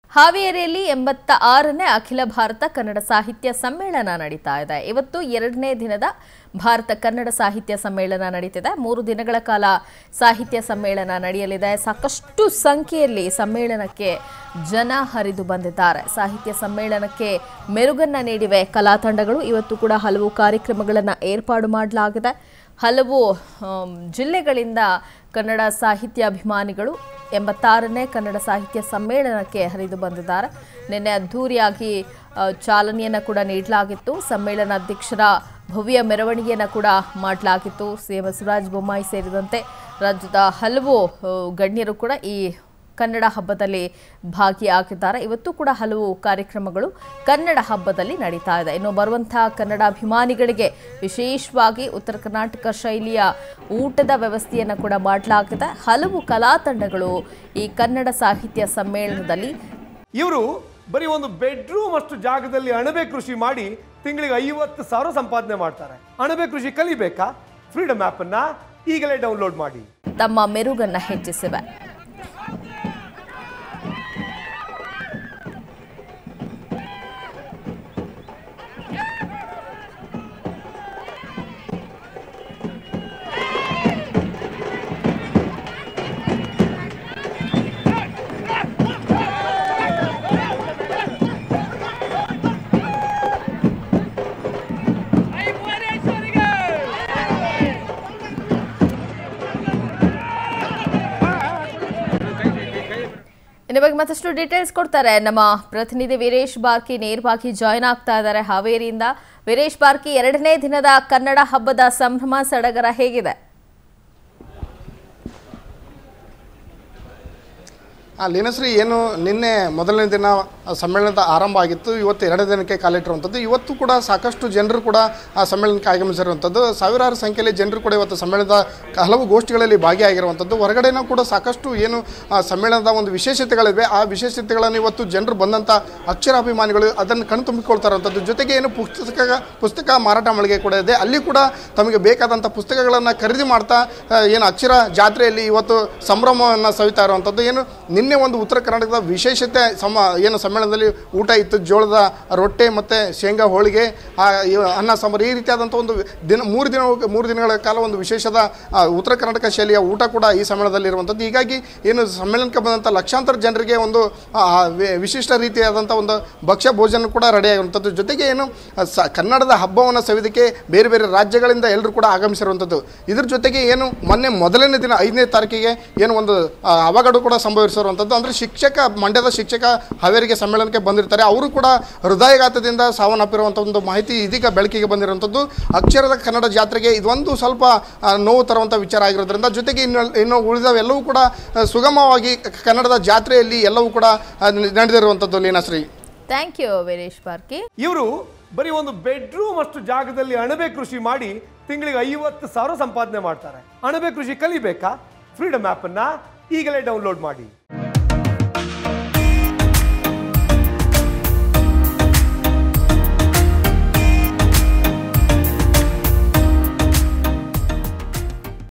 ಹಾವೇರಿಯಲ್ಲಿ ಎಂಬತ್ತ ಆರನೇ ಅಖಿಲ ಭಾರತ ಕನ್ನಡ ಸಾಹಿತ್ಯ ಸಮ್ಮೇಳನ ನಡೀತಾ ಇದೆ ಇವತ್ತು ಎರಡನೇ ದಿನದ ಭಾರತ ಕನ್ನಡ ಸಾಹಿತ್ಯ ಸಮ್ಮೇಳನ ನಡೀತಿದೆ ಮೂರು ದಿನಗಳ ಕಾಲ ಸಾಹಿತ್ಯ ಸಮ್ಮೇಳನ ನಡೆಯಲಿದೆ ಸಾಕಷ್ಟು ಸಂಖ್ಯೆಯಲ್ಲಿ ಸಮ್ಮೇಳನಕ್ಕೆ ಜನ ಹರಿದು ಬಂದಿದ್ದಾರೆ ಸಾಹಿತ್ಯ ಸಮ್ಮೇಳನಕ್ಕೆ ಮೆರುಗನ್ನ ನೀಡಿವೆ ಕಲಾ ತಂಡಗಳು ಇವತ್ತು ಕೂಡ ಹಲವು ಕಾರ್ಯಕ್ರಮಗಳನ್ನು ಏರ್ಪಾಡು ಮಾಡಲಾಗಿದೆ ಹಲವು ಆಮ್, ಜಿಲ್ಲೆಗಳಿಂದ ಕನ್ನಡ ಸಾಹಿತ್ಯ ಅಭಿಮಾನಿಗಳು ಎಂಬತ್ತಾರನೇ ಕನ್ನಡ ಸಾಹಿತ್ಯ ಸಮ್ಮೇಳನಕ್ಕೆ ಹರಿದು ಬಂದಿದ್ದಾರೆ ನಿನ್ನೆ ಅದ್ಧೂರಿಯಾಗಿ ಆ, ಚಾಲನೆಯನ್ನು ಕೂಡ ನೀಡಲಾಗಿತ್ತು ಸಮ್ಮೇಳನ ಅಧ್ಯಕ್ಷರ ಭವ್ಯ ಮೆರವಣಿಗೆಯನ್ನು ಕೂಡ ಮಾಡಲಾಗಿತ್ತು ಸಿಎಂ ಬಸವರಾಜ ಬೊಮ್ಮಾಯಿ ಸೇರಿದಂತೆ ರಾಜ್ಯದ ಹಲವು ಆ, ಗಣ್ಯರು ಕೂಡ ಈ ಕನ್ನಡ ಹಬ್ಬದಲ್ಲಿ ಭಾಗಿಯಾಗಿದ್ದಾರೆ ಇವತ್ತು ಕೂಡ ಹಲವು ಕಾರ್ಯಕ್ರಮಗಳು ಕನ್ನಡ ಹಬ್ಬದಲ್ಲಿ ನಡೀತಾ ಇದೆ ಇನ್ನು ಬರುವಂತಹ ಕನ್ನಡ ಅಭಿಮಾನಿಗಳಿಗೆ ವಿಶೇಷವಾಗಿ ಉತ್ತರ ಕರ್ನಾಟಕ ಶೈಲಿಯ ಊಟದ ವ್ಯವಸ್ಥೆಯನ್ನು ಕೂಡ ಮಾಡಲಾಗಿದೆ ಹಲವು ಕಲಾ ತಂಡಗಳು ಈ ಕನ್ನಡ ಸಾಹಿತ್ಯ ಸಮ್ಮೇಳನದಲ್ಲಿ ಇವರು ಬರೀ ಒಂದು ಬೆಡ್ರೂಮ್ ಅಷ್ಟು ಜಾಗದಲ್ಲಿ ಅಣಬೆ ಕೃಷಿ ಮಾಡಿ ತಿಂಗಳಿಗೆ ಐವತ್ತು ಸಾವಿರ ಸಂಪಾದನೆ ಮಾಡ್ತಾರೆ ಅಣಬೆ ಕೃಷಿ ಕಲಿಬೇಕಾ ಫ್ರೀಡಮ್ ಆಪ್ ಅನ್ನ ಈಗಲೇ ಡೌನ್ಲೋಡ್ ಮಾಡಿ ತಮ್ಮ ಮೆರುಗನ್ನ ಹೆಚ್ಚಿಸಿವೆ ಇನ್ನು ಬಗ್ಗೆ ಮತ್ತಷ್ಟು ಡೀಟೇಲ್ಸ್ ಕೊಡ್ತಾರೆ ನಮ್ಮ ಪ್ರತಿನಿಧಿ ವೀರೇಶ್ ಬಾರ್ಕಿ ನೇರವಾಗಿ ಜಾಯ್ನ್ ಆಗ್ತಾ ಇದ್ದಾರೆ ಹಾವೇರಿಯಿಂದ ವೀರೇಶ್ ಬಾರ್ಕಿ ಎರಡನೇ ದಿನದ ಕನ್ನಡ ಹಬ್ಬದ ಸಂಭ್ರಮ ಸಡಗರ ಹೇಗಿದೆ ಆ ಲೀನಶ್ರೀ ಏನು ನಿನ್ನೆ ಮೊದಲನೇ ದಿನ ಸಮ್ಮೇಳನದ ಆರಂಭ ಆಗಿತ್ತು ಇವತ್ತು ಎರಡನೇ ದಿನಕ್ಕೆ ಕಾಲಿಟ್ಟಿರುವಂಥದ್ದು ಇವತ್ತು ಕೂಡ ಸಾಕಷ್ಟು ಜನರು ಕೂಡ ಆ ಸಮ್ಮೇಳನಕ್ಕೆ ಆಗಮಿಸಿರುವಂಥದ್ದು ಸಾವಿರಾರು ಸಂಖ್ಯೆಯಲ್ಲಿ ಜನರು ಕೂಡ ಇವತ್ತು ಸಮ್ಮೇಳನದ ಹಲವು ಗೋಷ್ಠಿಗಳಲ್ಲಿ ಭಾಗಿಯಾಗಿರುವಂಥದ್ದು ಹೊರಗಡೆನೂ ಕೂಡ ಸಾಕಷ್ಟು ಏನು ಆ ಸಮ್ಮೇಳನದ ಒಂದು ವಿಶೇಷತೆಗಳಿವೆ ಆ ವಿಶೇಷತೆಗಳನ್ನು ಇವತ್ತು ಜನರು ಬಂದಂಥ ಅಕ್ಷರಾಭಿಮಾನಿಗಳು ಅದನ್ನು ಕಣ್ತುಂಬಿಕೊಳ್ತಾ ಇರುವಂಥದ್ದು ಜೊತೆಗೆ ಏನು ಪುಸ್ತಕ ಪುಸ್ತಕ ಮಾರಾಟ ಮಳಿಗೆ ಕೂಡ ಇದೆ ಅಲ್ಲಿ ಕೂಡ ತಮಗೆ ಬೇಕಾದಂಥ ಪುಸ್ತಕಗಳನ್ನು ಖರೀದಿ ಮಾಡ್ತಾ ಆ, ಏನು ಅಕ್ಷರ ಜಾತ್ರೆಯಲ್ಲಿ ಇವತ್ತು ಸಂಭ್ರಮವನ್ನು ಸವಿತಾ ಇರುವಂಥದ್ದು ಏನು ನಿನ್ನೆ ಒಂದು ಉತ್ತರ ಕರ್ನಾಟಕದ ವಿಶೇಷತೆ ಸಮ ಏನು ಸಮ್ಮೇಳನದಲ್ಲಿ ಊಟ ಇತ್ತು ಜೋಳದ ರೊಟ್ಟೆ ಮತ್ತು ಶೇಂಗಾ ಹೋಳಿಗೆ ಆ, ಇವ- ಅನ್ನ ಸಾಂಬಾರು ಈ ರೀತಿಯಾದಂಥ ಒಂದು ದಿನ ಮೂರು ದಿನ ಮೂರು ದಿನಗಳ ಕಾಲ ಒಂದು ವಿಶೇಷದ ಆ, ಉತ್ತರ ಕರ್ನಾಟಕ ಶೈಲಿಯ ಊಟ ಕೂಡ ಈ ಸಮ್ಮೇಳನದಲ್ಲಿ ಇರುವಂಥದ್ದು ಹೀಗಾಗಿ ಏನು ಸಮ್ಮೇಳನಕ್ಕೆ ಬಂದಂಥ ಲಕ್ಷಾಂತರ ಜನರಿಗೆ ಒಂದು ಆ, ವಿ- ವಿಶಿಷ್ಟ ರೀತಿಯಾದಂಥ ಒಂದು ಭಕ್ಷ್ಯ ಭೋಜನ ಕೂಡ ರೆಡಿಯಾಗಿರುವಂಥದ್ದು ಜೊತೆಗೆ ಏನು ಆ, ಸ ಕನ್ನಡದ ಹಬ್ಬವನ್ನು ಸವಿದಕ್ಕೆ ಬೇರೆ ಬೇರೆ ರಾಜ್ಯಗಳಿಂದ ಎಲ್ಲರೂ ಕೂಡ ಆಗಮಿಸಿರುವಂಥದ್ದು ಇದ್ರ ಜೊತೆಗೆ ಏನು ಮೊನ್ನೆ ಮೊದಲನೇ ದಿನ ಐದನೇ ತಾರೀಕಿಗೆ ಏನು ಒಂದು ಆ, ಅವಘಡ ಕೂಡ ಸಂಭವಿಸಿರುವಂಥದ್ದು ಅಂದರೆ ಶಿಕ್ಷಕ ಮಂಡ್ಯದ ಶಿಕ್ಷಕ ಹಾವೇರಿಗೆ ಸಮ್ಮೇಳನಕ್ಕೆ ಬಂದಿರ್ತಾರೆ ಅವರು ಕೂಡ ಹೃದಯಘಾತದಿಂದ ಸಾವನ್ನಪ್ಪಿರುವಂಥ ಒಂದು ಮಾಹಿತಿ ಇದೀಗ ಬೆಳಕಿಗೆ ಬಂದಿರುವಂಥದ್ದು ಅಕ್ಷರದ ಕನ್ನಡ ಜಾತ್ರೆಗೆ ಇದೊಂದು ಸ್ವಲ್ಪ ಆ, ನೋವು ತರುವಂಥ ವಿಚಾರ ಆಗಿರೋದ್ರಿಂದ ಜೊತೆಗೆ ಇನ್ನು ಇನ್ನು ಉಳಿದವೆಲ್ಲವೂ ಕೂಡ ಆ, ಸುಗಮವಾಗಿ ಕ- ಕನ್ನಡದ ಜಾತ್ರೆಯಲ್ಲಿ ಎಲ್ಲವೂ ಕೂಡ ಆ, ನಡೆದಿರುವಂಥದ್ದು ಲೀನಾಶ್ರೀ ಥ್ಯಾಂಕ್ ಯು ವೀರೇಶ್ ಬಾರ್ಕಿ ಇವರು ಬರೀ ಒಂದು ಬೆಡ್ರೂಮ್ ಅಷ್ಟು ಜಾಗದಲ್ಲಿ ಅಣಬೆ ಕೃಷಿ ಮಾಡಿ ತಿಂಗಳಿಗೆ ಐವತ್ತು ಸಾವಿರ ಸಂಪಾದನೆ ಮಾಡ್ತಾರೆ ಅಣಬೆ ಕೃಷಿ ಕಲಿಬೇಕಾ ಫ್ರೀಡಮ್ ಆಪ್ ಅನ್ನ ಈಗಲೇ ಡೌನ್ಲೋಡ್ ಮಾಡಿ